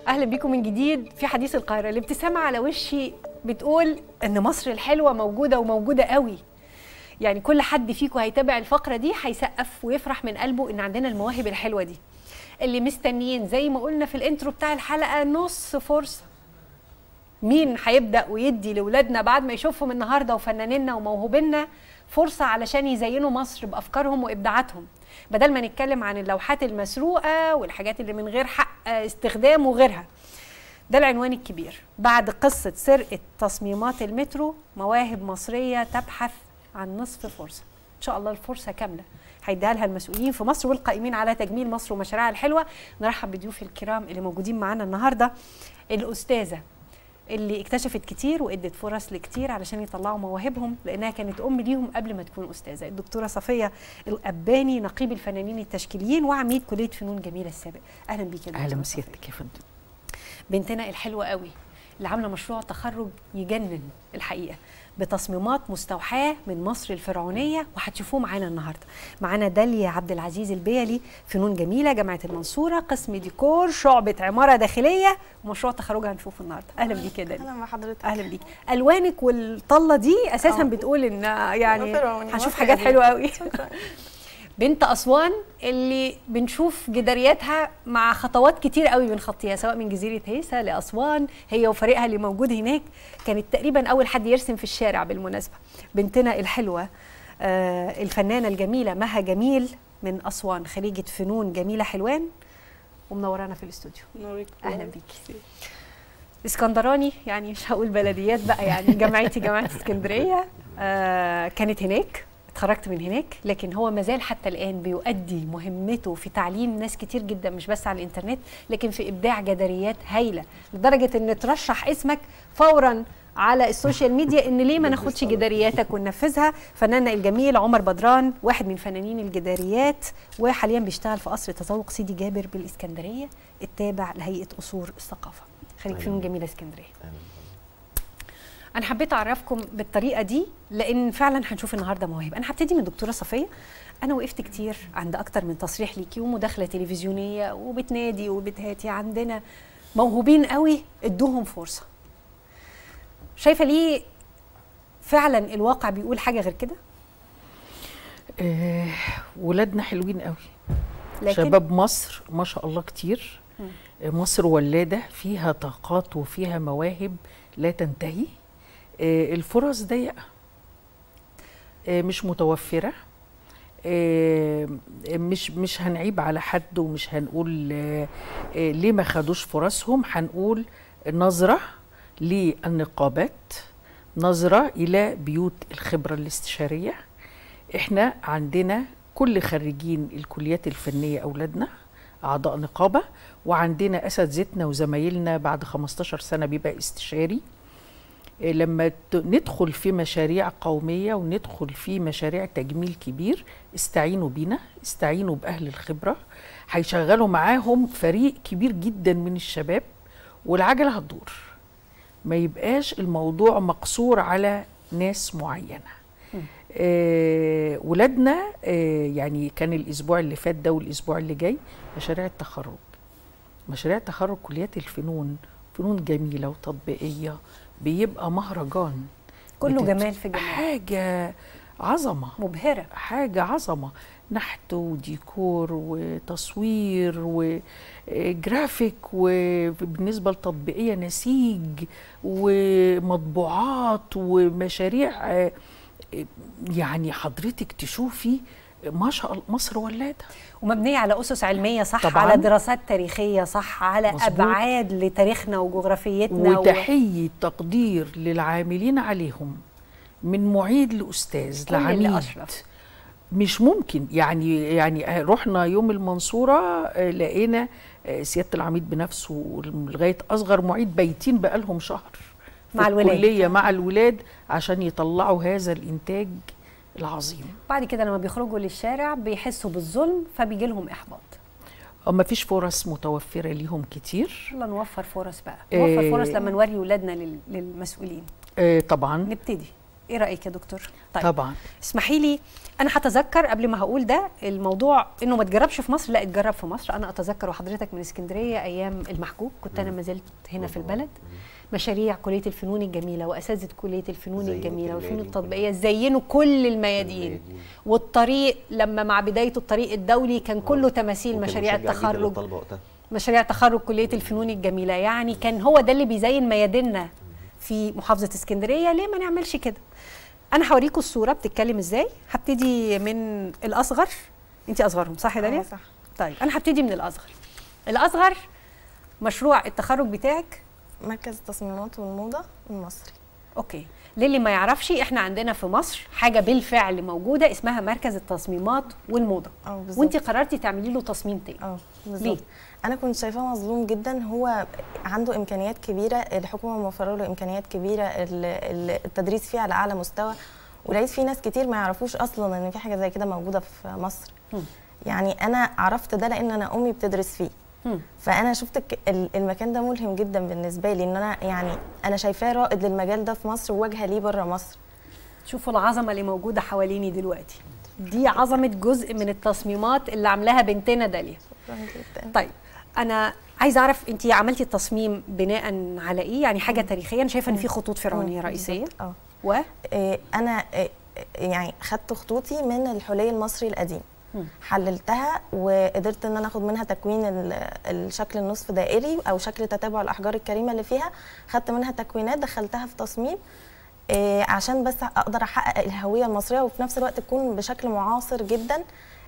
اهلا بيكم من جديد في حديث القاهره الابتسامه على وشي بتقول ان مصر الحلوه موجوده وموجوده قوي يعني كل حد فيكم هيتابع الفقره دي هيسقف ويفرح من قلبه ان عندنا المواهب الحلوه دي اللي مستنيين زي ما قلنا في الانترو بتاع الحلقه نص فرصه مين هيبدا ويدي لاولادنا بعد ما يشوفهم النهارده وفنانينا وموهوبينا فرصه علشان يزينوا مصر بافكارهم وابداعاتهم بدل ما نتكلم عن اللوحات المسروقه والحاجات اللي من غير حق استخدام وغيرها ده العنوان الكبير بعد قصه سرقه تصميمات المترو مواهب مصريه تبحث عن نصف فرصه ان شاء الله الفرصه كامله هيديها لها المسؤولين في مصر والقائمين على تجميل مصر ومشاريعها الحلوه نرحب بضيوف الكرام اللي موجودين معانا النهارده الاستاذه اللي اكتشفت كتير وادت فرص لكتير علشان يطلعوا مواهبهم لانها كانت ام ليهم قبل ما تكون استاذه الدكتوره صفيه الاباني نقيب الفنانين التشكيليين وعميد كليه فنون جميله السابق اهلا بيك يا اهلا بسيادتك يا فندم بنتنا الحلوه قوي اللي عامله مشروع تخرج يجنن الحقيقه بتصميمات مستوحاه من مصر الفرعونيه وهتشوفوه معانا النهارده معانا داليا عبد العزيز البيلي فنون جميله جامعه المنصوره قسم ديكور شعبه عماره داخليه ومشروع تخرجها هنشوفه النهارده اهلا بيك يا داليا اهلا بحضرتك اهلا بيك الوانك والطله دي اساسا أه. بتقول ان يعني فرعوني، هنشوف مصر حاجات قديمة. حلوه قوي شكرا بنت اسوان اللي بنشوف جدارياتها مع خطوات كتير قوي بنخطيها سواء من جزيره هيسا لاسوان هي وفريقها اللي موجود هناك كانت تقريبا اول حد يرسم في الشارع بالمناسبه بنتنا الحلوه آه الفنانه الجميله مها جميل من اسوان خريجه فنون جميله حلوان ومنورانا في الاستوديو نورك اهلا بيكي اسكندراني يعني مش هقول بلديات بقى يعني جامعتي جامعه اسكندريه آه كانت هناك اتخرجت من هناك لكن هو مازال حتى الان بيؤدي مهمته في تعليم ناس كتير جدا مش بس على الانترنت لكن في ابداع جداريات هايله لدرجه ان ترشح اسمك فورا على السوشيال ميديا ان ليه ما ناخدش جدارياتك وننفذها فناننا الجميل عمر بدران واحد من فنانين الجداريات وحاليا بيشتغل في قصر تذوق سيدي جابر بالاسكندريه التابع لهيئه اصول الثقافه خريج فنون جميله اسكندريه انا حبيت اعرفكم بالطريقه دي لان فعلا هنشوف النهارده مواهب انا هبتدي من دكتوره صفيه انا وقفت كتير عند اكتر من تصريح ليكي ومداخله تلفزيونيه وبتنادي وبتهاتي عندنا موهوبين قوي ادوهم فرصه شايفه ليه فعلا الواقع بيقول حاجه غير كده آه ولادنا حلوين قوي لكن شباب مصر ما شاء الله كتير آه مصر ولاده فيها طاقات وفيها مواهب لا تنتهي آه الفرص ضيقه آه مش متوفره آه مش مش هنعيب على حد ومش هنقول آه آه ليه ما خدوش فرصهم هنقول نظره للنقابات نظره الى بيوت الخبره الاستشاريه احنا عندنا كل خريجين الكليات الفنيه اولادنا اعضاء نقابه وعندنا اساتذتنا وزمايلنا بعد 15 سنه بيبقى استشاري إيه لما ت- ندخل في مشاريع قوميه وندخل في مشاريع تجميل كبير استعينوا بينا استعينوا باهل الخبره هيشغلوا معاهم فريق كبير جدا من الشباب والعجله هتدور ما يبقاش الموضوع مقصور على ناس معينه آه ولادنا آه يعني كان الاسبوع اللي فات ده والاسبوع اللي جاي مشاريع التخرج مشاريع تخرج كليات الفنون فنون جميله وتطبيقيه بيبقى مهرجان كله بتت- جمال في جمال حاجه عظمه مبهره حاجة عظمة نحت وديكور وتصوير وجرافيك وبالنسبة لتطبيقية نسيج ومطبوعات ومشاريع آه، يعني حضرتك تشوفي ما شاء الله مصر ولادة ومبنيه على اسس علميه صح طبعاً. على دراسات تاريخيه صح على مظبوط. ابعاد لتاريخنا وجغرافيتنا و- وتحية تقدير للعاملين عليهم من معيد لأستاذ كل اللي لعميد أشرف. مش ممكن يعني يعني رحنا يوم المنصورة آه، لقينا آه، سيادة العميد بنفسه لغاية أصغر معيد بايتين بقالهم شهر في مع الولاد. الكلية مع الولاد عشان يطلعوا هذا الإنتاج العظيم بعد كده لما بيخرجوا للشارع بيحسوا بالظلم فبيجي لهم احباط ما فيش فرص متوفرة ليهم كتير يلا نوفر فرص بقى إيه. نوفر فرص لما نوري ولادنا لل- للمسؤولين آه، طبعا نبتدي ايه رايك يا دكتور طيب. طبعا اسمحي لي انا هتذكر قبل ما هقول ده الموضوع انه ما تجربش في مصر لا اتجرب في مصر انا اتذكر وحضرتك من اسكندريه ايام المحجوب كنت انا ما زلت هنا في البلد مشاريع كليه الفنون الجميله واساتذه كليه الفنون الجميله والفنون التطبيقيه زينوا كل الميادين والطريق لما مع بدايه الطريق الدولي كان كله تماثيل مشاريع التخرج مشاريع تخرج كليه الفنون الجميله يعني كان هو ده اللي بيزين مياديننا في محافظه اسكندريه ليه ما نعملش كده انا هوريكم الصوره بتتكلم ازاي هبتدي من الاصغر انت اصغرهم صح يا داليا صح طيب انا هبتدي من الاصغر الاصغر مشروع التخرج بتاعك مركز التصميمات والموضه المصري اوكي للي ما يعرفش احنا عندنا في مصر حاجه بالفعل موجوده اسمها مركز التصميمات والموضه اه بالظبط وانت قررتي تعملي له تصميم تاني اه ليه؟ بالظبط انا كنت شايفاه مظلوم جدا هو عنده امكانيات كبيره الحكومه موفره له امكانيات كبيره ال- ال- التدريس فيه على اعلى مستوى ولقيت في ناس كتير ما يعرفوش اصلا ان في حاجه زي كده موجوده في مصر هم. يعني انا عرفت ده لان انا امي بتدرس فيه هم. فانا شفت الك- ال- المكان ده ملهم جدا بالنسبه لي ان انا يعني انا شايفاه رائد للمجال ده في مصر وواجهه ليه بره مصر شوفوا العظمه اللي موجوده حواليني دلوقتي دي عظمه جزء من التصميمات اللي عاملاها بنتنا داليا شكرا جدا طيب انا عايزه اعرف انت عملتي التصميم بناء على ايه يعني حاجه تاريخيه انا شايفه ان في خطوط فرعونيه مم، رئيسيه بالظبط. اه و إيه، انا إيه، يعني خدت خطوطي من الحلي المصري القديم مم. حللتها وقدرت ان انا اخد منها تكوين ال- الشكل النصف دائري او شكل تتابع الاحجار الكريمه اللي فيها خدت منها تكوينات دخلتها في تصميم إيه، عشان بس اقدر احقق الهويه المصريه وفي نفس الوقت تكون بشكل معاصر جدا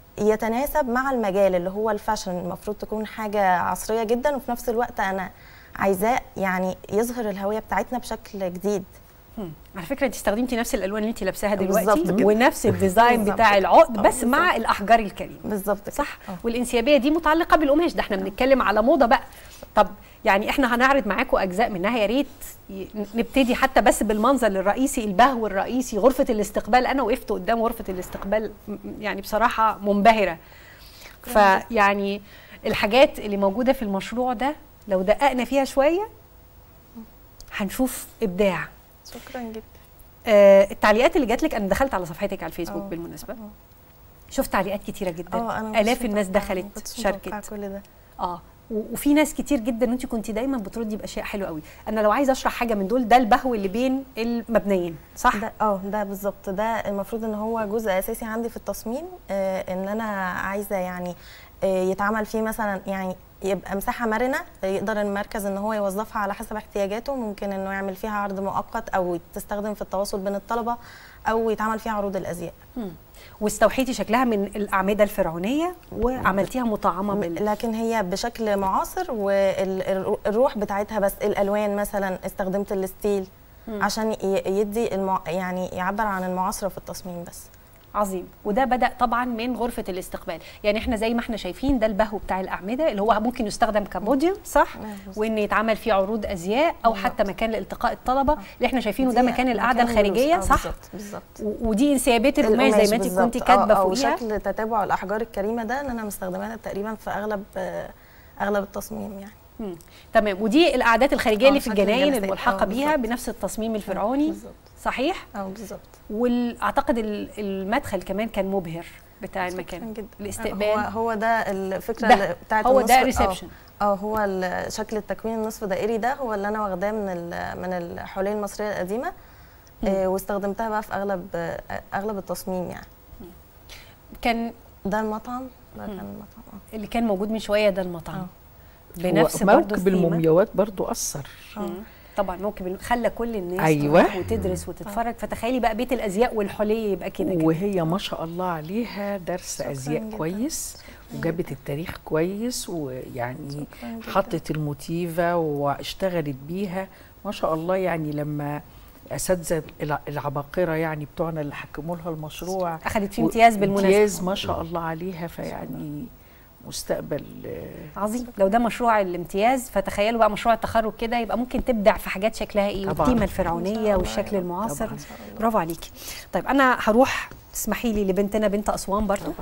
يتناسب مع المجال اللي هو الفاشن المفروض تكون حاجه عصريه جدا وفي نفس الوقت انا عايزاه يعني يظهر الهويه بتاعتنا بشكل جديد هم. على فكره انت استخدمتي نفس الالوان اللي انت لابساها بالظبط دلوقتي كده. ونفس الديزاين بالظبط. بتاع العقد آه، بس مع بالظبط. الاحجار الكريمه بالظبط كده. صح آه. والانسيابيه دي متعلقه بالقماش ده احنا بنتكلم على موضه بقى طب يعني احنا هنعرض معاكم اجزاء منها يا ريت ي- نبتدي حتى بس بالمنظر الرئيسي البهو الرئيسي غرفه الاستقبال انا وقفت قدام غرفه الاستقبال م- يعني بصراحه منبهره فيعني الحاجات اللي موجوده في المشروع ده لو دققنا فيها شويه هنشوف ابداع شكرا جدا آه التعليقات اللي جات لك انا دخلت على صفحتك على الفيسبوك آه. بالمناسبه آه. شفت تعليقات كتيره جدا اه انا ما الاف كنتش الناس متوقعة- ما دخلت كنتش متوقعة شاركت كل ده اه و- وفي ناس كتير جدا وانت كنت دايما بتردي باشياء حلوه قوي انا لو عايزه اشرح حاجه من دول ده البهو اللي بين المبنيين صح ده اه ده بالظبط ده المفروض ان هو جزء اساسي عندي في التصميم آه ان انا عايزه يعني آه يتعمل فيه مثلا يعني يبقى مساحه مرنه يقدر المركز ان هو يوظفها على حسب احتياجاته ممكن انه يعمل فيها عرض مؤقت او تستخدم في التواصل بين الطلبه او يتعمل فيها عروض الازياء مم. واستوحيتي شكلها من الاعمده الفرعونيه وعملتيها مطعمه بال لكن هي بشكل معاصر والروح بتاعتها بس الالوان مثلا استخدمت الستيل عشان ي- يدي المع... يعني يعبر عن المعاصره في التصميم بس عظيم وده بدا طبعا من غرفه الاستقبال يعني احنا زي ما احنا شايفين ده البهو بتاع الاعمده اللي هو ممكن يستخدم كبوديوم صح نعم، بالظبط. وان يتعمل فيه عروض ازياء او حتى مكان لالتقاء الطلبه اللي احنا شايفينه ده دي مكان القعده مكان الخارجيه الجلوس. آه، صح بالظبط بالظبط و- ودي انسيابيه القماش زي ما انت بالظبط. كنت كاتبه آه، آه، فوقيها وشكل تتابع الاحجار الكريمه ده ان انا مستخدماها تقريبا في اغلب آه، اغلب التصميم يعني مم. تمام ودي القعدات الخارجيه آه، اللي في شكل الجناين الجلسات. الملحقه آه، بيها بالظبط. بنفس التصميم الفرعوني بالظبط صحيح اه بالظبط واعتقد ال- المدخل كمان كان مبهر بتاع شكراً المكان جدا الاستقبال هو هو ده الفكره ده. اللي بتاعت هو ده النصف- آه. ريسبشن اه هو ال- شكل التكوين النصف دائري ده هو اللي انا واخداه من ال- من الحليه المصريه القديمه آه واستخدمتها بقى في اغلب آه اغلب التصميم يعني كان ده المطعم ده كان المطعم اه اللي كان موجود من شويه ده المطعم آه. بنفس هو برضه موكب الثيمة. المومياوات برضو اثر مم. طبعا موكب الم- خلى كل الناس أيوة. تروح وتدرس وتتفرج فتخيلي بقى بيت الازياء والحلي يبقى كده كده وهي ما شاء الله عليها درس شكراً ازياء جداً. كويس وجابت التاريخ كويس ويعني شكراً جداً. حطت الموتيفا واشتغلت بيها ما شاء الله يعني لما اساتذه الع- العباقره يعني بتوعنا اللي حكموا لها المشروع اخذت فيه امتياز بالمناسبه امتياز ما شاء الله عليها فيعني مستقبل آه، عظيم لو ده مشروع الامتياز فتخيلوا بقى مشروع التخرج كده يبقى ممكن تبدع في حاجات شكلها ايه طبعاً. والقيمه إن الفرعونيه شاء الله والشكل يا رب. المعاصر طبعاً. برافو عليكي طيب انا هروح تسمحي لي لبنتنا بنت اسوان برضو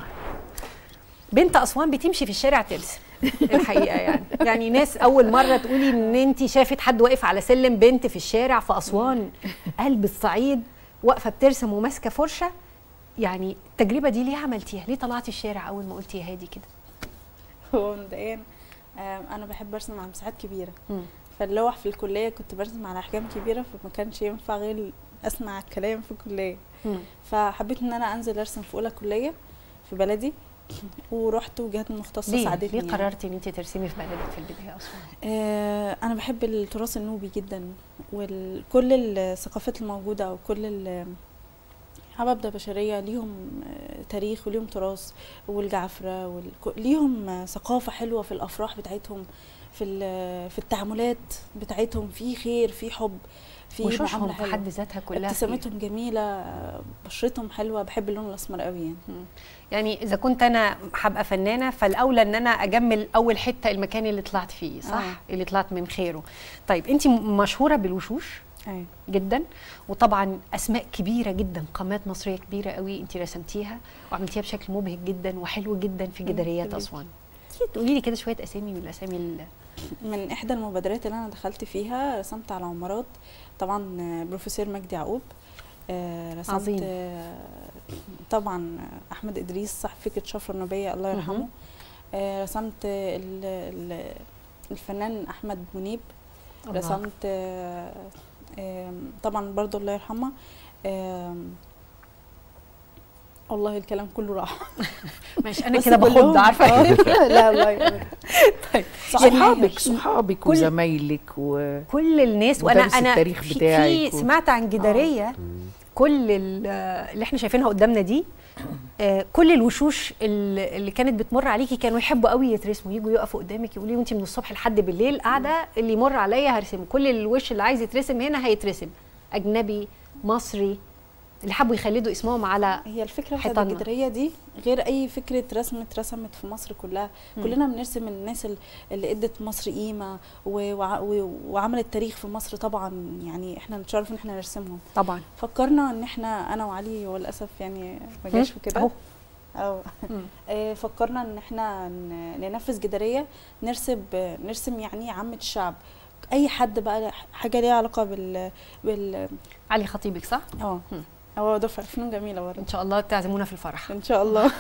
بنت اسوان بتمشي في الشارع ترسم الحقيقه يعني يعني ناس اول مره تقولي ان انت شافت حد واقف على سلم بنت في الشارع في اسوان قلب الصعيد واقفه بترسم وماسكه فرشه يعني التجربه دي ليه عملتيها ليه طلعتي الشارع اول ما قلتي يا هادي كده هو مبدئيا آم، انا بحب ارسم على مساحات كبيره مم. فاللوح في الكليه كنت برسم على احجام كبيره فما كانش ينفع غير اسمع الكلام في الكليه مم. فحبيت ان انا انزل ارسم في اولى كليه في بلدي ورحت وجهات مختصه ليه ساعدتني ليه يعني. قررتي ان انت ترسمي في بلدك في البدايه اصلا آه، انا بحب التراث النوبي جدا وكل الثقافات الموجوده وكل ال- حبابدة بشرية ليهم آه، تاريخ وليهم تراث والجعفرة والك... ليهم آه، ثقافة حلوة في الأفراح بتاعتهم في ال- في التعاملات بتاعتهم في خير في حب في وشوشهم معاملة في حلوة حد ذاتها كلها خير. ابتسامتهم جميلة آه، بشرتهم حلوة بحب اللون الأسمر قوي يعني يعني اذا كنت انا هبقى فنانه فالاولى ان انا اجمل اول حته المكان اللي طلعت فيه صح آه. اللي طلعت من خيره طيب انت مشهوره بالوشوش أيوة. جدا وطبعا اسماء كبيره جدا قامات مصريه كبيره قوي انت رسمتيها وعملتيها بشكل مبهج جدا وحلو جدا في جداريات حبيبتي. اسوان تيجي تقولي لي كده شويه اسامي من الاسامي اللي من احدى المبادرات اللي انا دخلت فيها رسمت على عمارات طبعا آه، بروفيسور مجدي يعقوب آه، رسمت عظيم. آه، طبعا احمد ادريس صاحب فكره شفره النوبيه الله يرحمه مهم. آه، رسمت ال- ال- الفنان احمد منيب الله. رسمت آه، آم، طبعا برضو الله يرحمه آم، والله الكلام كله راح ماشي انا بس كده بخض كلهم- عارفه آه، لا والله طيب صحابك صحابك كل- وزمايلك و... كل الناس وانا ودرس انا التاريخ في, بتاعك في و- سمعت عن جداريه كل ال- اللي احنا شايفينها قدامنا دي آه، كل الوشوش اللي اللي كانت بتمر عليكي كانوا يحبوا قوي يترسموا يجوا يقفوا قدامك يقولوا وانت من الصبح لحد بالليل قاعده اللي يمر عليا هرسمه كل الوش اللي عايز يترسم هنا هيترسم اجنبي مصري اللي حبوا يخلدوا اسمهم على هي الفكره بتاعت حيطاننا. الجداريه دي غير اي فكره رسم اترسمت في مصر كلها مم. كلنا بنرسم الناس ال- اللي ادت مصر قيمه و- وع- و- وعملت تاريخ في مصر طبعا يعني احنا نتشرف ان احنا نرسمهم طبعا فكرنا ان احنا انا وعلي هو للاسف يعني ما جاش مم. وكده أهو. أو مم. آه، فكرنا ان احنا ن- ننفذ جداريه نرسم نرسم يعني عامه الشعب اي حد بقى حاجه ليها علاقه بال بال علي خطيبك صح اه مم. هو دفع فنون جميله برضه ان شاء الله تعزمونا في الفرح ان شاء الله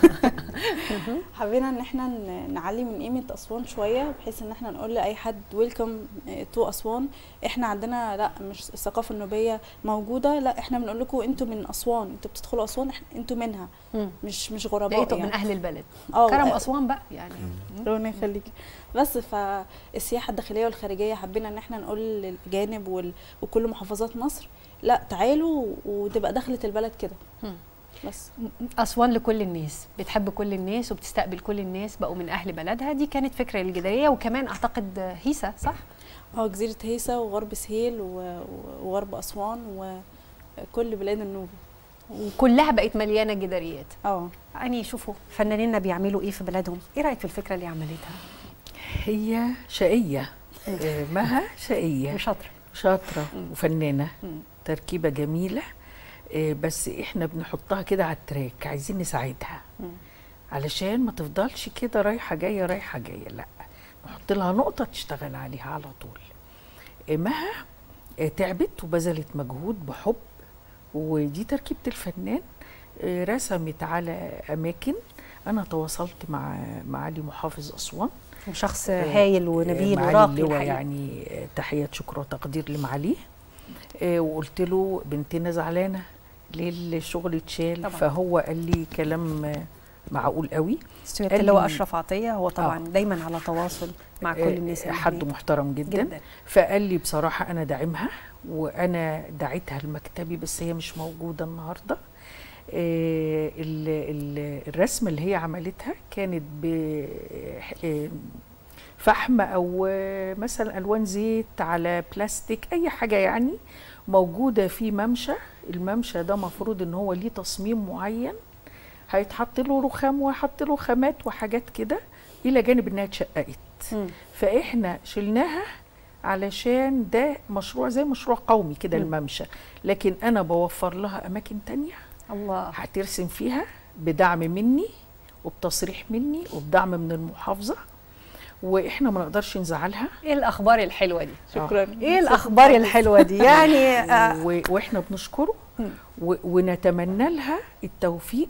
حبينا ان احنا ن- نعلي من قيمه اسوان شويه بحيث ان احنا نقول لاي حد ويلكم تو اسوان احنا عندنا لا مش الثقافه النوبيه موجوده لا احنا بنقول لكم انتوا من اسوان انتوا بتدخلوا اسوان إحنا- انتوا منها مم. مش مش غرباء لقيته من يعني. اهل البلد اه كرم آه، اسوان بقى يعني ربنا يخليكي بس فالسياحه الداخليه والخارجيه حبينا ان احنا نقول للاجانب وال- وكل محافظات مصر لا تعالوا وتبقى دخلت البلد كده مم. بس اسوان لكل الناس بتحب كل الناس وبتستقبل كل الناس بقوا من اهل بلدها دي كانت فكره الجداريه وكمان اعتقد هيسا صح اه جزيره هيسا وغرب سهيل و- وغرب اسوان وكل بلاد النوبه وكلها بقت مليانه جداريات اه يعني شوفوا فنانينا بيعملوا ايه في بلادهم ايه رايك في الفكره اللي عملتها هي شقية آه، مها شقية وشاطره شاطرة وفنانة مم. تركيبة جميلة آه، بس احنا بنحطها كده على التراك عايزين نساعدها مم. علشان ما تفضلش كده رايحة جاية رايحة جاية لا نحط لها نقطة تشتغل عليها على طول آه، مها آه، تعبت وبذلت مجهود بحب ودي تركيبة الفنان آه، رسمت على أماكن أنا تواصلت مع معالي محافظ أسوان وشخص آه، هايل ونبيل معالي وراقي اللواء الحقيقة. يعني آه، تحيات شكر وتقدير لمعاليه آه، وقلت له بنتنا زعلانه ليه الشغل اتشال طبعاً. فهو قال لي كلام آه، معقول قوي سياده قال اللواء لي- اشرف عطيه هو طبعا آه. دايما على تواصل مع كل آه، الناس اللي حد هناك. محترم جدا, جدا فقال لي بصراحه انا داعمها وانا دعيتها لمكتبي بس هي مش موجوده النهارده آه، ال- ال- الرسمه اللي هي عملتها كانت ب آه، فحم او آه، مثلا الوان زيت على بلاستيك اي حاجه يعني موجوده في ممشى الممشى ده مفروض ان هو ليه تصميم معين هيتحط له رخام وهيحط له خامات وحاجات كده الى جانب انها اتشققت مم. فاحنا شلناها علشان ده مشروع زي مشروع قومي كده مم. الممشى لكن انا بوفر لها اماكن تانية الله هترسم فيها بدعم مني وبتصريح مني وبدعم من المحافظه واحنا ما نقدرش نزعلها ايه الاخبار الحلوه دي شكرا ايه الاخبار الحلوه دي يعني آه و- واحنا بنشكره و- ونتمنى لها التوفيق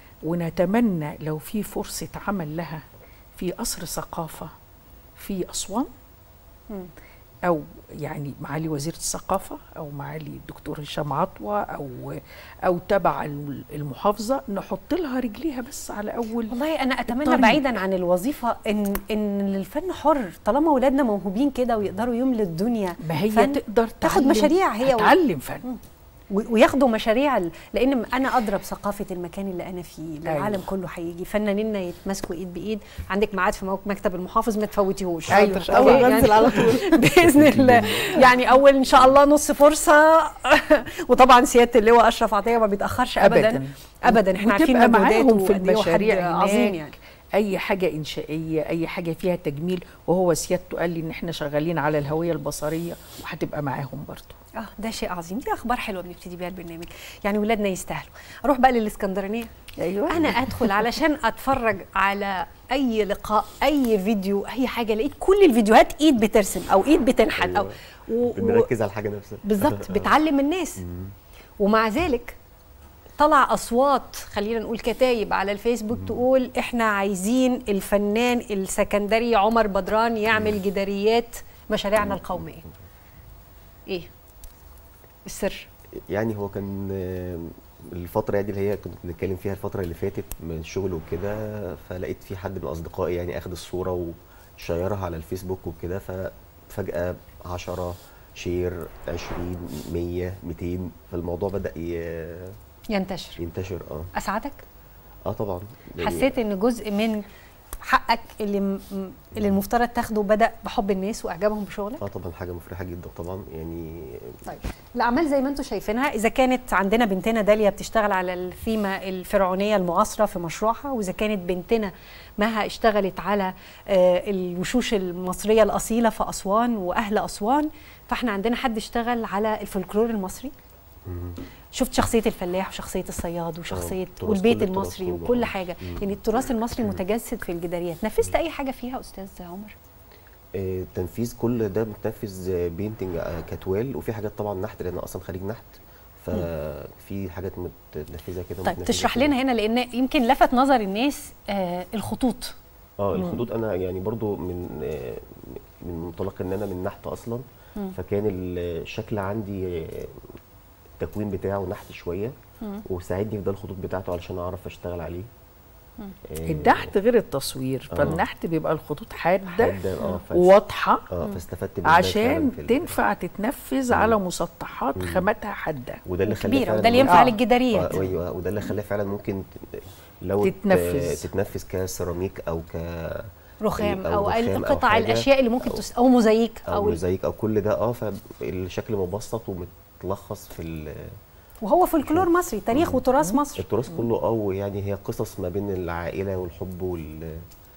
ونتمنى لو في فرصة عمل لها في قصر ثقافة في أسوان مم. أو يعني معالي وزيرة الثقافة أو معالي الدكتور هشام عطوة أو أو تبع الم- المحافظة نحط لها رجليها بس على أول والله انا اتمنى الطريق. بعيدا عن الوظيفه ان ان الفن حر طالما اولادنا موهوبين كده ويقدروا يملوا الدنيا ما هي فن، تقدر تاخد تعلم- مشاريع هي و- تعلم فن و- وياخدوا مشاريع ال- لان انا ادرى بثقافه المكان اللي انا فيه أيوة. العالم كله هيجي فنانينا يتماسكوا ايد بايد عندك ميعاد في موك- مكتب المحافظ ما تفوتيهوش أيوة. أوكي؟ أول يعني بنزل على طول. باذن الله يعني اول ان شاء الله نص فرصه وطبعا سياده اللواء اشرف عطيه ما بيتاخرش ابدا أبداً. ابدا احنا عارفين وتبقى مجهوداته معاهم في وقد إيه هو حد المشاريع عظيم هناك. يعني اي حاجه انشائيه اي حاجه فيها تجميل وهو سيادته قال لي ان احنا شغالين على الهويه البصريه وهتبقى معاهم برضه اه ده شيء عظيم دي اخبار حلوه بنبتدي بيها البرنامج يعني ولادنا يستاهلوا اروح بقى للاسكندرانيه ايوه انا ادخل علشان اتفرج على اي لقاء اي فيديو اي حاجه لقيت كل الفيديوهات ايد بترسم او ايد بتنحت او و... و... بنركز على الحاجه نفسها بالظبط بتعلم الناس ومع ذلك طلع اصوات خلينا نقول كتايب على الفيسبوك تقول احنا عايزين الفنان السكندري عمر بدران يعمل جداريات مشاريعنا القوميه ايه السر يعني هو كان آه، الفترة يعني اللي هي كنت بنتكلم فيها الفترة اللي فاتت من الشغل وكده فلقيت في حد من أصدقائي يعني أخد الصورة وشيرها على الفيسبوك وكده ففجأة 10 شير 20 100 200 فالموضوع بدأ ي- ينتشر ينتشر اه اسعدك اه طبعا يعني حسيت ان جزء من حقك اللي م- م- اللي المفترض تاخده بدا بحب الناس واعجابهم بشغلك اه طبعا حاجة مفرحة جدا طبعا يعني طيب الاعمال زي ما انتم شايفينها اذا كانت عندنا بنتنا داليا بتشتغل على الثيمه الفرعونيه المعاصره في مشروعها واذا كانت بنتنا مها اشتغلت على آه، الوشوش المصريه الاصيله في اسوان واهل اسوان فاحنا عندنا حد اشتغل على الفولكلور المصري مم. شفت شخصيه الفلاح وشخصيه الصياد وشخصيه التراث والبيت كله، التراث المصري كله. وكل حاجه مم. يعني التراث المصري متجسد في الجداريات نفذت اي حاجه فيها استاذ عمر آه، تنفيذ كل ده متنفذ بينتنج كتوال وفي حاجات طبعا نحت لان أنا اصلا خريج نحت ففي حاجات متنفذه كده طيب متنفذة تشرح كده. لنا هنا لان يمكن لفت نظر الناس آه الخطوط اه الخطوط انا يعني برضو من آه، من منطلق ان انا من نحت اصلا مم. فكان الشكل عندي آه، التكوين بتاعه نحت شويه مم. وساعدني في ده الخطوط بتاعته علشان اعرف اشتغل عليه آه، النحت غير التصوير آه. فالنحت بيبقى الخطوط حاده حادة، اه فاست- وواضحه اه فاستفدت من ده فعلاً عشان في ال- تنفع تتنفذ على مسطحات مم. خاماتها حاده وده اللي خلاه كبيره فعلاً وده اللي ممكن- ينفع آه. للجداريات آه، ايوه وده اللي خلاه فعلا ممكن ت- لو ت- تتنفذ. تتنفذ كسيراميك او ك رخام أو او, رخام أو القطع حاجة، الاشياء اللي ممكن أو- تس او موزايك او او ال- موزايك او كل ده اه فالشكل مبسط ومتلخص في ال- وهو فولكلور مصري تاريخ وتراث مصر التراث كله اه ويعني هي قصص ما بين العائله والحب وال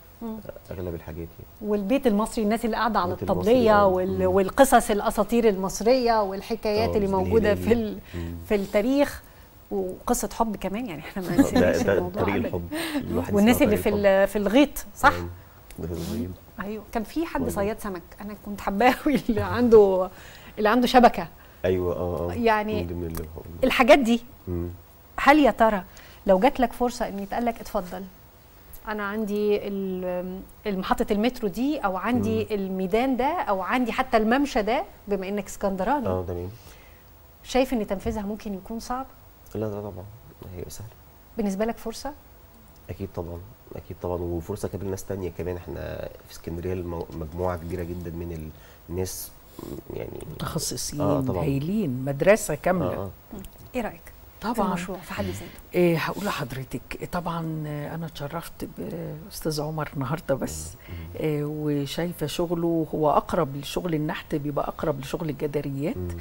اغلب الحاجات يعني والبيت المصري الناس اللي قاعده على البيت المصري، الطبليه آه. وال... مم. والقصص الاساطير المصريه والحكايات آه، اللي زي موجوده الهلال في ال... مم. في التاريخ وقصه حب كمان يعني احنا ما آه، ده نسيناش ده الموضوع طريق أبداً. الحب الواحد والناس اسمها اللي في طريق الحب. ال- في الغيط صح آه، ده في الغيط. ايوه كان في حد والله. صياد سمك انا كنت حباه قوي اللي عنده اللي عنده شبكه ايوه اه اه يعني من ضمن ال- الحاجات دي مم. هل يا ترى لو جات لك فرصه ان يتقال لك اتفضل انا عندي ال- المحطه المترو دي او عندي الميدان ده او عندي حتى الممشى ده بما انك اسكندراني اه تمام شايف ان تنفيذها ممكن يكون صعب لا لا طبعا هي سهله بالنسبه لك فرصه اكيد طبعا اكيد طبعا وفرصه كمان لناس تانية كمان احنا في اسكندريه المو- مجموعه كبيره جدا من الناس م، يعني متخصصين آه، طبعاً. هايلين مدرسه كامله اه اه ايه رايك في طبعا المشروع في حد ذاته إيه هقول لحضرتك طبعا آه، انا اتشرفت باستاذ عمر النهارده بس إيه وشايفه شغله هو اقرب لشغل النحت بيبقى اقرب لشغل الجداريات مم.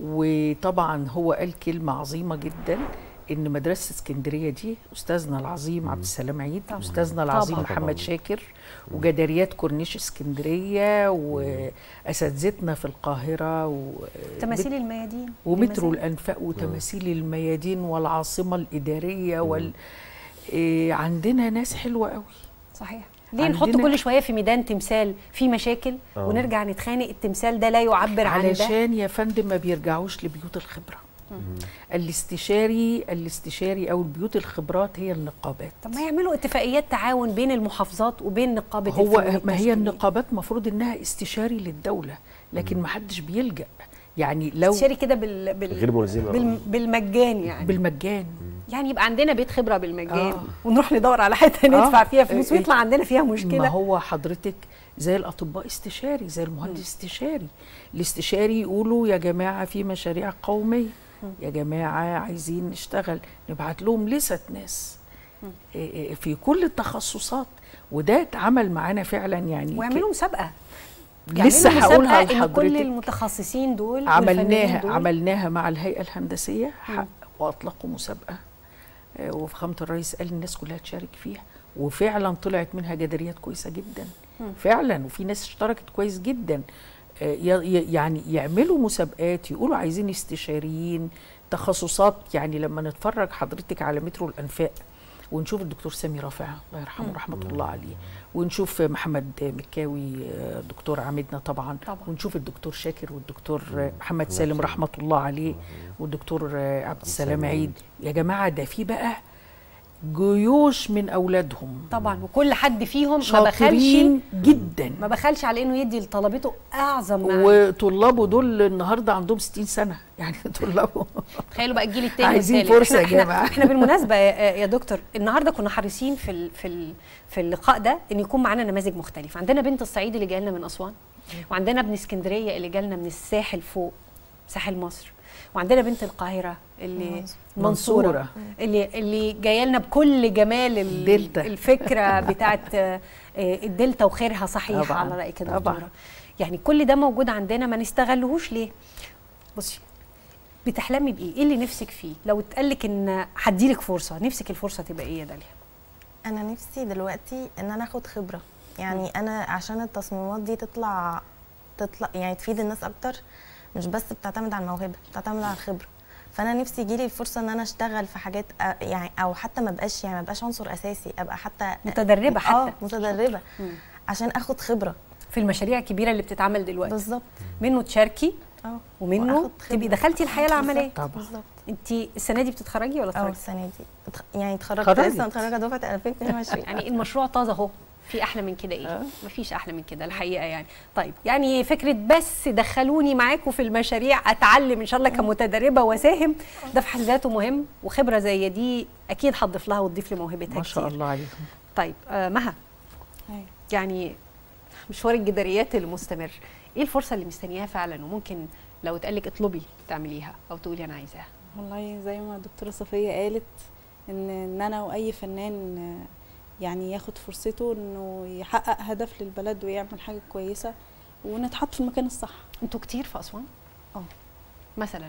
وطبعا هو قال كلمه عظيمه جدا ان مدرسه اسكندريه دي استاذنا العظيم عبد السلام عيد طبعا. استاذنا العظيم طبعا. محمد طبعا. شاكر وجداريات كورنيش اسكندريه واساتذتنا في القاهره و تماثيل الميادين ومترو المزايا. الانفاق وتماثيل الميادين والعاصمه الاداريه وال إيه عندنا ناس حلوه قوي صحيح ليه نحط عندنا- كل شويه في ميدان تمثال في مشاكل آه. ونرجع نتخانق التمثال ده لا يعبر عن ده علشان يا فندم ما بيرجعوش لبيوت الخبره الاستشاري الاستشاري او البيوت الخبرات هي النقابات طب ما يعملوا اتفاقيات تعاون بين المحافظات وبين نقابه هو الفنون ما هي التشكيلية. النقابات مفروض انها استشاري للدوله لكن ما حدش بيلجا يعني لو استشاري كده بال... بال... غير ملزمه بال... بالمجان يعني بالمجان يعني يبقى عندنا بيت خبره بالمجان آه. ونروح ندور على حته آه. ندفع فيها فلوس إيه. ويطلع عندنا فيها ما مشكله هو حضرتك زي الاطباء استشاري زي المهندس استشاري الاستشاري يقولوا يا جماعه في مشاريع قوميه يا جماعه عايزين نشتغل نبعت لهم لست ناس إيه إيه في كل التخصصات وده اتعمل معانا فعلا يعني ويعملوا مسابقه لسه يعملوا هقولها مسابقة ان كل لحضرتك المتخصصين دول والفنانين عملناها دول عملناها مع الهيئه الهندسيه حق واطلقوا مسابقه آه، وفخامه الرئيس قال الناس كلها تشارك فيها وفعلا طلعت منها جداريات كويسه جدا فعلا وفي ناس اشتركت كويس جدا آه، ي- ي- يعني يعملوا مسابقات يقولوا عايزين استشاريين تخصصات يعني لما نتفرج حضرتك على مترو الانفاق ونشوف الدكتور سامي رافع الله يرحمه رحمه الله عليه ونشوف محمد مكاوي آه، دكتور عميدنا طبعا طبعا. ونشوف الدكتور شاكر والدكتور آه، محمد سالم رحمه الله عليه والدكتور آه، عبد السلام عيد يا جماعه ده في بقى جيوش من اولادهم طبعا وكل حد فيهم ما بخلش شاطرين جدا ما بخلش على انه يدي لطلبته اعظم ما وطلابه دول النهارده عندهم 60 سنه يعني طلابه تخيلوا بقى الجيل التاني عايزين والتالت. فرصة يا احنا احنا, جماعة. احنا بالمناسبه يا, يا دكتور النهارده كنا حريصين في ال في ال في اللقاء ده ان يكون معانا نماذج مختلفه عندنا بنت الصعيد اللي جايه لنا من اسوان وعندنا ابن اسكندريه اللي جالنا من الساحل فوق ساحل مصر وعندنا بنت القاهره اللي منصورة. منصوره اللي اللي جايه لنا بكل جمال ال- الدلتا. الفكره بتاعت آه، آه، الدلتا وخيرها صحيح طبعاً. على رايك يا طبعاً. دكتوره يعني كل ده موجود عندنا ما نستغلهوش ليه بصي بتحلمي بايه ايه اللي نفسك فيه لو اتقالك ان هديلك فرصه نفسك الفرصه تبقى ايه يا داليا انا نفسي دلوقتي ان انا اخد خبره يعني انا عشان التصميمات دي تطلع تطلع يعني تفيد الناس اكتر مش بس بتعتمد على الموهبه بتعتمد على الخبره فانا نفسي يجيلي الفرصه ان انا اشتغل في حاجات أ- يعني او حتى ما بقاش يعني ما بقاش عنصر اساسي ابقى حتى متدربة حتى. اه متدربه عشان اخد خبره في المشاريع الكبيره اللي بتتعمل دلوقتي بالظبط منه تشاركي اه ومنه وآخد خبرة. تبقي دخلتي الحياه العمليه بالظبط، طبعاً. بالظبط انت السنه دي بتتخرجي ولا اه اتخرجتي السنه دي اتخ- يعني اتخرجت اتخرجت. لسه متخرجه دفعه 2022 يعني المشروع طازه اهو في احلى من كده ايه آه. مفيش احلى من كده الحقيقه يعني طيب يعني فكره بس دخلوني معاكم في المشاريع اتعلم ان شاء الله كمتدربه واساهم ده في حد ذاته مهم وخبره زي دي اكيد هتضيف لها وتضيف لموهبتها ما شاء كتير. الله عليهم طيب آه مها أيوة. يعني مشوار الجداريات المستمر ايه الفرصه اللي مستنياها فعلا وممكن لو اتقالك اطلبي تعمليها او تقولي انا عايزاها والله زي ما الدكتوره صفيه قالت ان ان انا واي فنان آه، يعني ياخد فرصته انه يحقق هدف للبلد ويعمل حاجه كويسه ونتحط في المكان الصح انتوا كتير في اسوان اه. مثلا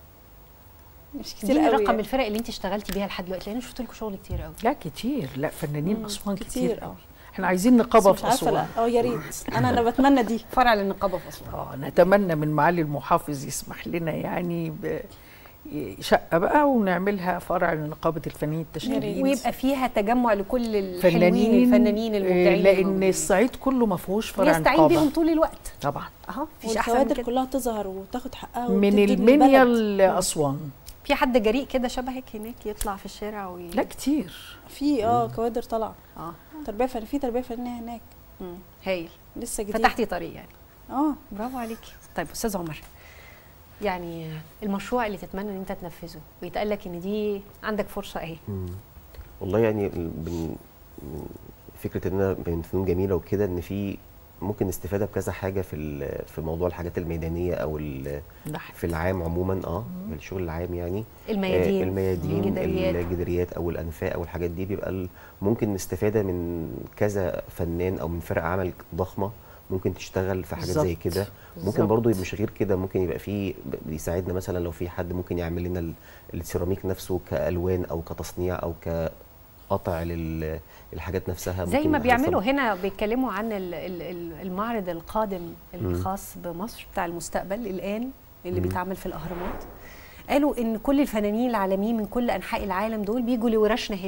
مش كتير دي قوي رقم يعني. الفرق اللي انت اشتغلتي بيها لحد دلوقتي لان شفت لكم شغل كتير قوي لا كتير لا فنانين مم، اسوان كتير، كتير آه. قوي احنا عايزين بس نقابه مش في عارفه اسوان لا اه يا ريت انا انا بتمنى دي فرع للنقابه في اسوان اه نتمنى من معالي المحافظ يسمح لنا يعني ب شقه بقى ونعملها فرع لنقابه الفنانين التشكيليين ويبقى فيها تجمع لكل الحلوين فنانين الفنانين آه، المبدعين لان الموجودين. الصعيد كله ما فيهوش فرع يستعين نقابه بيهم طول الوقت طبعا اهو مفيش احسن من والكوادر كده كلها تظهر وتاخد حقها من وتدي المنيا للبلد. لاسوان في حد جريء كده شبهك هناك يطلع في الشارع وي... لا كتير في اه كوادر طالعه اه تربيه فن في تربيه فنيه هناك مم. هايل لسه جديد فتحتي طريق يعني اه برافو عليكي طيب استاذ عمر يعني المشروع اللي تتمنى ان انت تنفذه ويتقال لك ان دي عندك فرصه اهي مم. والله يعني ال- بن من فكره اننا من فنون جميله وكده ان في ممكن استفاده بكذا حاجه في ال- في موضوع الحاجات الميدانيه او ال- نحت في العام عموما اه في الشغل العام يعني الميادين آه، الميادين الجداريات. الجداريات او الانفاق او الحاجات دي بيبقى ال- ممكن استفاده من كذا فنان او من فرق عمل ضخمه ممكن تشتغل في حاجات زي بالظبط. كده ممكن بالظبط. برضو مش غير كده ممكن يبقى في ب- بيساعدنا مثلا لو في حد ممكن يعمل لنا ال- السيراميك نفسه كالوان او كتصنيع او كقطع للحاجات نفسها زي ممكن ما حاجات بيعملوا طب- هنا بيتكلموا عن ال- ال- ال- المعرض القادم الخاص بمصر بتاع المستقبل الان اللي مم. بيتعمل في الاهرامات قالوا ان كل الفنانين العالميين من كل انحاء العالم دول بيجوا لورشنا هنا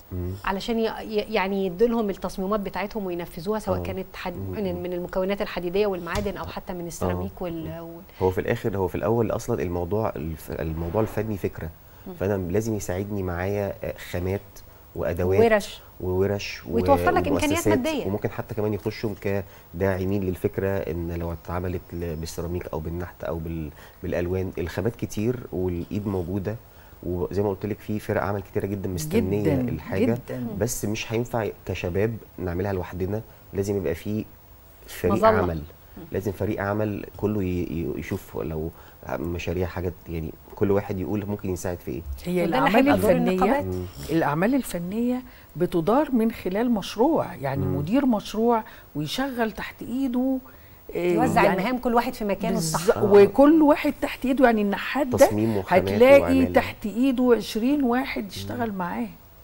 مم. علشان ي- ي- يعني يدولهم التصميمات بتاعتهم وينفذوها سواء آه. كانت حد مم. من من المكونات الحديديه والمعادن او حتى من السيراميك وال وال- هو في الاخر هو في الاول اصلا الموضوع الف- الموضوع الفني فكره فانا لازم يساعدني معايا آه، خامات وادوات ورش وورش و- ويتوفر لك إمكانيات ومؤسسات، مادية. وممكن حتى كمان يخشوا كداعمين للفكره ان لو اتعملت ل- بالسيراميك او بالنحت او بال- بالالوان الخامات كتير والايد موجوده وزي ما قلت لك في فرق عمل كتيره جدا مستنيه جداً، الحاجه جداً. بس مش هينفع كشباب نعملها لوحدنا لازم يبقى في فريق مظلة. عمل لازم فريق عمل كله ي- ي- يشوف لو مشاريع حاجات يعني كل واحد يقول ممكن يساعد في ايه هي وده اللي الاعمال هيبقى دور الفنيه النقابات. مم. الاعمال الفنيه بتدار من خلال مشروع يعني مم. مدير مشروع ويشغل تحت ايده آه، يوزع يعني المهام كل واحد في مكانه الصح بالظ- وكل واحد تحت ايده يعني النحات ده تصميم وخامات هتلاقي وعمالة. تحت ايده 20 واحد يشتغل معاه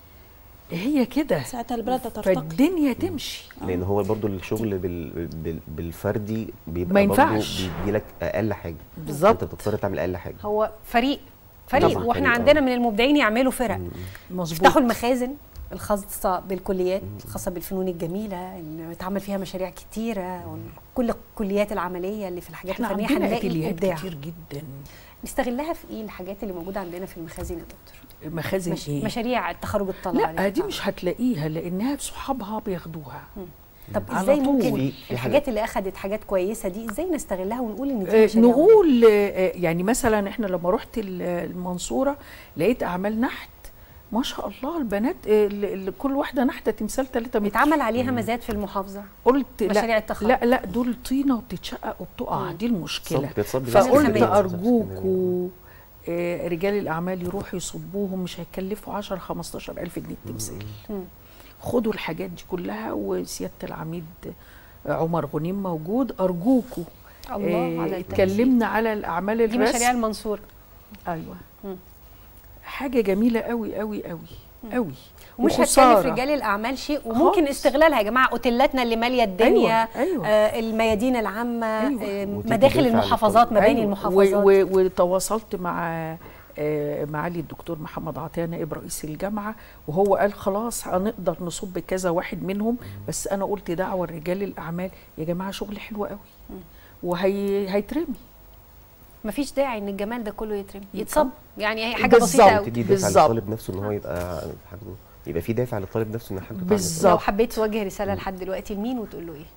هي كده ساعتها البلد هترتقي فالدنيا تمشي لان هو برضو الشغل بال... بال... بالفردي بيبقى ما برضو ينفعش. بيديلك اقل حاجه بالظبط. انت بتضطر تعمل اقل حاجه هو فريق فريق طبعاً، واحنا فريق، عندنا آه. من المبدعين يعملوا فرق مظبوط يفتحوا المخازن الخاصة بالكليات الخاصة بالفنون الجميلة اللي اتعمل فيها مشاريع كتيرة كل الكليات العملية اللي في الحاجات احنا الفنية عندنا هنلاقي اتيليهات إبداع كتير جدا نستغلها في ايه الحاجات اللي موجودة عندنا في المخازن يا دكتور مخازن مش ايه مشاريع التخرج الطلبة لا دي مش هتلاقيها لانها صحابها بياخدوها طب على ازاي طول. ممكن في- في الحاجات اللي اخذت حاجات كويسة دي ازاي نستغلها ونقول ان دي آه، مشاريع نقول آه، يعني مثلا احنا لما رحت ال- المنصوره لقيت اعمال نحت ما شاء الله البنات آه، اللي اللي كل واحده نحته تمثال 3 متر اتعمل عليها مزاد في المحافظة قلت مشاريع لا التخرج. لا لا دول طينه وبتتشقق وبتقع دي المشكله صب- بتصب بس فقلت الخامات. ارجوكوا آه، رجال الاعمال يروحوا يصبوهم مش هيكلفوا 10 15 الف جنيه التمثال مم. خدوا الحاجات دي كلها وسياده العميد عمر غنيم موجود ارجوكوا الله آه، على التمثيل. اتكلمنا على الاعمال دي الرسم مشاريع المنصورة ايوه مم. حاجه جميله قوي قوي قوي قوي ومش هتكلف وخسارة. رجال الاعمال شيء وممكن خالص. استغلالها يا جماعه اوتيلاتنا اللي ماليه الدنيا أيوة، أيوة. آه الميادين العامه أيوة. آه وتدي مداخل دافع المحافظات للطالب. مباني أيوة. المحافظات و- و- وتواصلت مع آه، معالي الدكتور محمد عطيه نائب رئيس الجامعه وهو قال خلاص هنقدر نصب كذا واحد منهم بس انا قلت دعوه لرجال الاعمال يا جماعه شغل حلو قوي وهي هيترمي مفيش داعي ان الجمال ده كله يترمي يبقى. يتصب يعني هي حاجه بالظبط. بسيطه قوي تدي دافع بالظبط. للطالب نفسه ان هو يبقى حاجه يبقى في دافع للطالب نفسه ان حاجه تتعمل. بالظبط. لو حبيت توجه رساله لحد دلوقتي لمين وتقول له ايه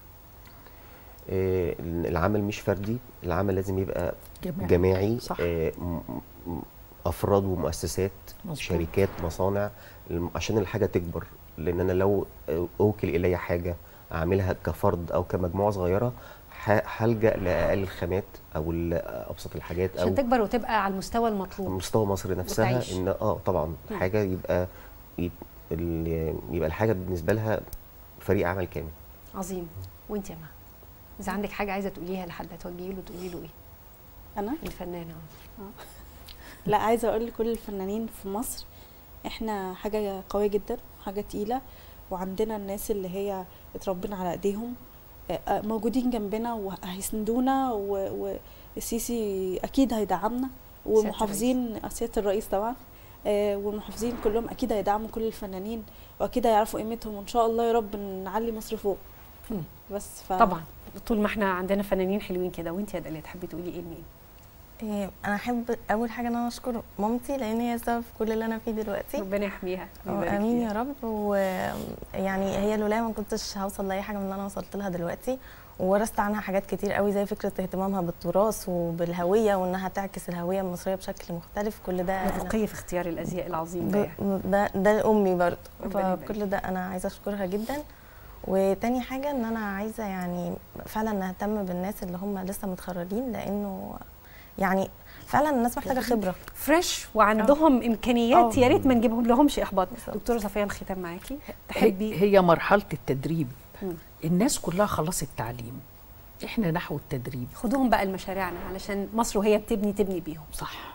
آه، العمل مش فردي العمل لازم يبقى جماعي. جماعي صح. آه، م- م- افراد ومؤسسات مظبوط. شركات مصانع الم- عشان الحاجه تكبر لان انا لو آه، اوكل الي حاجه اعملها كفرد او كمجموعه صغيره ه- هلجا لاقل الخامات او ابسط الحاجات او عشان تكبر وتبقى على المستوى المطلوب مستوى مصر نفسها وتعيش. ان اه طبعا حاجه يبقى يبقى, ال- يبقى الحاجه بالنسبه لها فريق عمل كامل عظيم وانت يا مها اذا عندك حاجه عايزه تقوليها لحد هتوجهي له تقولي له ايه انا الفنانه لا عايزه اقول لكل الفنانين في مصر احنا حاجه قويه جدا حاجه تقيله وعندنا الناس اللي هي اتربينا على ايديهم آه، آه، موجودين جنبنا وهيسندونا و- والسيسي اكيد هيدعمنا ومحافظين سياده الرئيس طبعا آه، والمحافظين كلهم اكيد هيدعموا كل الفنانين واكيد هيعرفوا قيمتهم وان شاء الله يا رب نعلي مصر فوق مم. بس ف... طبعا طول ما احنا عندنا فنانين حلوين كده وانت يا داليا تحبي تقولي ايه لمين إيه، انا احب اول حاجه ان انا اشكر مامتي لان هي سبب في كل اللي انا فيه دلوقتي ربنا يحميها آه، ويبارك امين فيها. يا رب ويعني هي لولا ما كنتش هوصل لاي حاجه من اللي انا وصلت لها دلوقتي وورثت عنها حاجات كتير قوي زي فكره اهتمامها بالتراث وبالهويه وانها تعكس الهويه المصريه بشكل مختلف كل ده أنا- رقي في اختيار الازياء العظيم ده يعني. ب- ده ده امي برضه ربنا يبارك. فكل ده انا عايزه اشكرها جدا وتاني حاجه ان انا عايزه يعني فعلا نهتم بالناس اللي هم لسه متخرجين لانه يعني فعلا الناس محتاجه خبره فريش وعندهم امكانيات آه. يا ريت ما نجيبهم لهمش احباط بالظبط. دكتوره صفيه الختام معاكي هي, تحبي هي مرحله التدريب مم. الناس كلها خلاص التعليم احنا نحو التدريب خدوهم بقى لمشاريعنا علشان مصر وهي بتبني تبني بيهم صح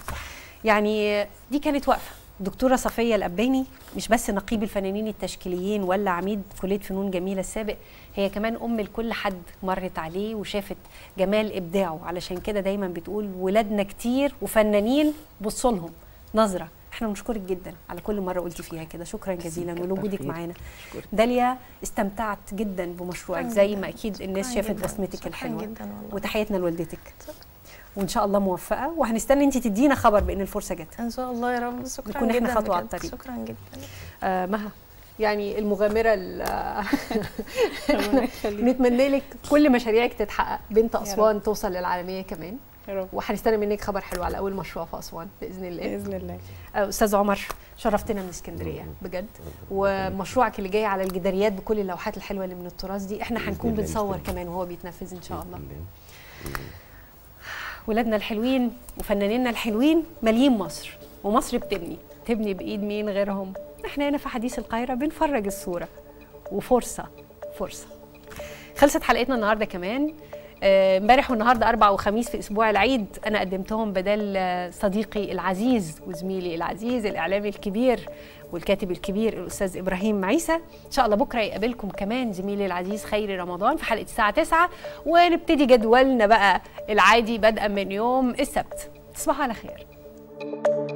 يعني دي كانت واقفه دكتوره صفيه الاباني مش بس نقيب الفنانين التشكيليين ولا عميد كليه فنون جميله السابق هي كمان ام لكل حد مرت عليه وشافت جمال ابداعه علشان كده دايما بتقول ولادنا كتير وفنانين بصوا لهم نظره احنا بنشكرك جدا على كل مره قلتي فيها كده شكرا جزيلا كتر ولوجودك خير. معانا أشكرك. داليا استمتعت جدا بمشروعك شكراً زي جداً. ما اكيد الناس شكراً شافت جداً. بصمتك شكراً الحلوه جدا والله وتحياتنا لوالدتك وان شاء الله موفقه وهنستنى انت تدينا خبر بان الفرصه جت ان شاء الله يا رب شكرا نكون إحنا جدا خطوة على بجد. الطريق. شكرا جدا آه مها يعني المغامره ال- ربنا يخليك نتمنى لك كل مشاريعك تتحقق بنت رب. اسوان توصل للعالميه كمان يا رب وهنستنى منك خبر حلو على اول مشروع في اسوان باذن الله باذن الله آه، استاذ عمر شرفتنا من اسكندريه بجد ومشروعك اللي جاي على الجداريات بكل اللوحات الحلوه اللي من التراث دي احنا بإذن هنكون الله بنصور نستنى. كمان وهو بيتنفذ ان شاء الله بإذن ولادنا الحلوين وفنانينا الحلوين مالين مصر ومصر بتبني تبني بايد مين غيرهم احنا هنا في حديث القاهره بنفرج الصوره وفرصه فرصه خلصت حلقتنا النهارده كمان آه، امبارح والنهارده اربع وخميس في اسبوع العيد انا قدمتهم بدل آه، صديقي العزيز وزميلي العزيز الاعلامي الكبير والكاتب الكبير الاستاذ ابراهيم عيسى ان شاء الله بكره يقابلكم كمان زميلي العزيز خيري رمضان في حلقه الساعه 9 ونبتدي جدولنا بقى العادي بدءا من يوم السبت تصبحوا على خير